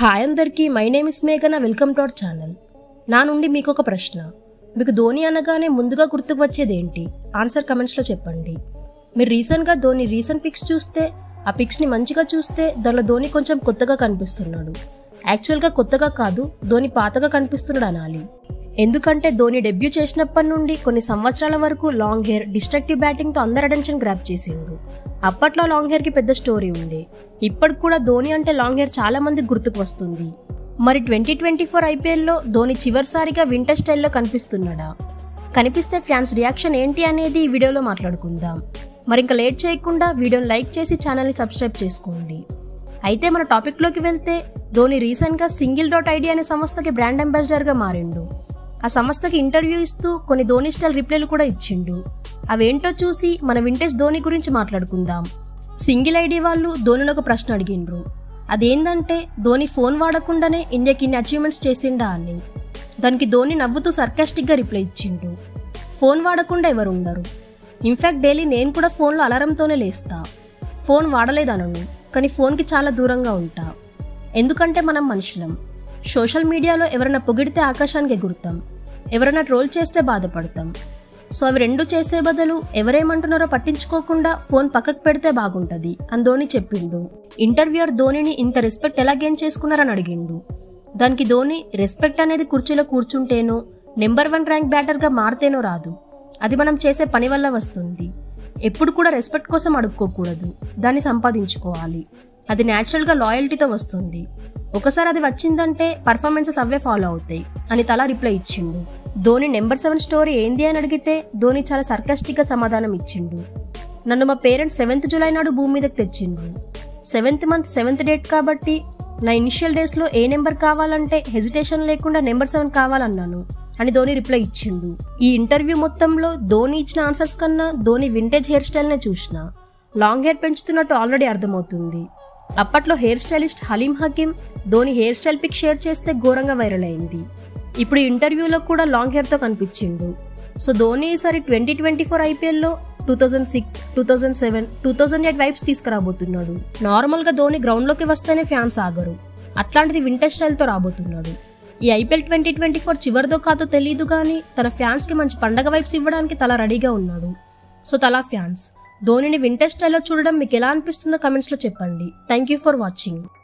hi అందరికీ my name is మేఘన welcome to our channel నా నుండి మీకు ఒక ప్రశ్న మీకు ధోని అనగానే ముందుగా గుర్తుకు వచ్చేది ఏంటి ఆన్సర్ కమెంట్స్లో చెప్పండి మీరు రీసెంట్గా ధోని రీసెంట్ పిక్స్ చూస్తే ఆ పిక్స్ని మంచిగా చూస్తే దానిలో ధోని కొంచెం కొత్తగా కనిపిస్తున్నాడు యాక్చువల్గా కొత్తగా కాదు ధోని పాతగా కనిపిస్తున్నాడు అనాలి ఎందుకంటే ధోని డెబ్యూ చేసినప్పటి నుండి కొన్ని సంవత్సరాల వరకు లాంగ్ హెయిర్ డిస్ట్రక్టివ్ బ్యాటింగ్తో అందరి అటెన్షన్ గ్రాప్ చేసిండు అప్పట్లో లాంగ్ హెయిర్కి పెద్ద స్టోరీ ఉండే ఇప్పటికి కూడా ధోని అంటే లాంగ్ హెయిర్ చాలా మందికి గుర్తుకు వస్తుంది మరి ట్వంటీ ట్వంటీ ఫోర్ ఐపీఎల్లో ధోని చివరిసారిగా వింటర్ స్టైల్లో కనిపిస్తున్నాడా కనిపిస్తే ఫ్యాన్స్ రియాక్షన్ ఏంటి అనేది ఈ వీడియోలో మాట్లాడుకుందాం మరి ఇంకా లేట్ చేయకుండా వీడియోని లైక్ చేసి ఛానల్ని సబ్స్క్రైబ్ చేసుకోండి అయితే మన టాపిక్లోకి వెళ్తే ధోని రీసెంట్గా సింగిల్ డాట్ ఐడి అనే సంస్థకి బ్రాండ్ అంబాసిడర్గా మారిండు ఆ సంస్థకి ఇంటర్వ్యూ ఇస్తూ కొన్ని ధోని స్టైల్ రిప్లైలు కూడా ఇచ్చిండు అవేంటో చూసి మన వింటేజ్ ధోని గురించి మాట్లాడుకుందాం సింగిల్ ఐడి వాళ్ళు ధోనిని ఒక ప్రశ్న అడిగిండ్రు అదేంటంటే ధోని ఫోన్ వాడకుండానే ఇండియాకి ఇన్ని అచీవ్మెంట్స్ చేసిండా అని దానికి ధోని నవ్వుతూ సర్కాస్టిక్గా రిప్లై ఇచ్చిండు ఫోన్ వాడకుండా ఎవరు ఉండరు ఇన్ఫ్యాక్ట్ డైలీ నేను కూడా ఫోన్లో అలారంతోనే లేస్తా ఫోన్ వాడలేదనను కానీ ఫోన్కి చాలా దూరంగా ఉంటా ఎందుకంటే మనం మనుషులం సోషల్ మీడియాలో ఎవరైనా పొగిడితే ఆకాశానికి ఎగురుతాం ఎవరైనా ట్రోల్ చేస్తే బాధపడతాం సో అవి రెండు చేసే బదులు ఎవరేమంటున్నారో పట్టించుకోకుండా ఫోన్ పక్కకు పెడితే బాగుంటుంది అని ధోని చెప్పిండు ఇంటర్వ్యూయర్ ధోనిని ఇంత రెస్పెక్ట్ ఎలా గెయిన్ చేసుకున్నారని అడిగిండు దానికి ధోని రెస్పెక్ట్ అనేది కుర్చీలో కూర్చుంటేనో నెంబర్ వన్ ర్యాంక్ బ్యాటర్గా మారితేనో రాదు అది మనం చేసే పని వల్ల వస్తుంది ఎప్పుడు కూడా రెస్పెక్ట్ కోసం అడుక్కోకూడదు దాన్ని సంపాదించుకోవాలి అది న్యాచురల్గా లాయల్టీతో వస్తుంది ఒకసారి అది వచ్చిందంటే పర్ఫార్మెన్సెస్ అవే ఫాలో అవుతాయి అని తలా రిప్లై ఇచ్చిండు ధోని నెంబర్ సెవెన్ స్టోరీ ఏంది అని అడిగితే ధోని చాలా సర్కాస్టిక్గా సమాధానం ఇచ్చిండు నన్ను మా పేరెంట్స్ సెవెంత్ జూలై నాడు భూమి మీదకి తెచ్చిండ్రు సెవెంత్ మంత్ సెవెంత్ డేట్ కాబట్టి నా ఇనిషియల్ డేస్లో ఏ నెంబర్ కావాలంటే హెజిటేషన్ లేకుండా నెంబర్ సెవెన్ కావాలన్నాను అని ధోని రిప్లై ఇచ్చిండు ఈ ఇంటర్వ్యూ మొత్తంలో ధోని ఇచ్చిన ఆన్సర్స్ కన్నా ధోని వింటేజ్ హెయిర్ స్టైల్నే చూసిన లాంగ్ హెయిర్ పెంచుతున్నట్టు ఆల్రెడీ అర్థమవుతుంది అప్పట్లో hair stylist Haleem Hakim Dhoni hair style pic share చేస్తే ఘోరంగా వైరల్ అయింది ఇప్పుడు ఈ ఇంటర్వ్యూలో కూడా లాంగ్ హెయిర్తో కనిపించిండు సో ధోని ఈసారి ట్వంటీ ట్వంటీ ఫోర్ ఐపీఎల్లో two thousand six two thousand seven two thousand eight vibes తీసుకురాబోతున్నాడు నార్మల్గా ధోని గ్రౌండ్లోకి వస్తేనే ఫ్యాన్స్ ఆగరు అట్లాంటిది వింటర్ స్టైల్తో రాబోతున్నాడు ఈ ఐపీఎల్ ట్వంటీ ట్వంటీ ఫోర్ చివరిదో కాదో తెలియదు కానీ తన ఫ్యాన్స్కి మంచి పండగ వైబ్స్ ఇవ్వడానికి తల రెడీగా ఉన్నాడు సో తలా ఫ్యాన్స్ ధోనిని వింటర్ స్టైల్లో చూడడం మీకు ఎలా అనిపిస్తుందో కమెంట్స్లో చెప్పండి థ్యాంక్ యూ ఫర్ వాచింగ్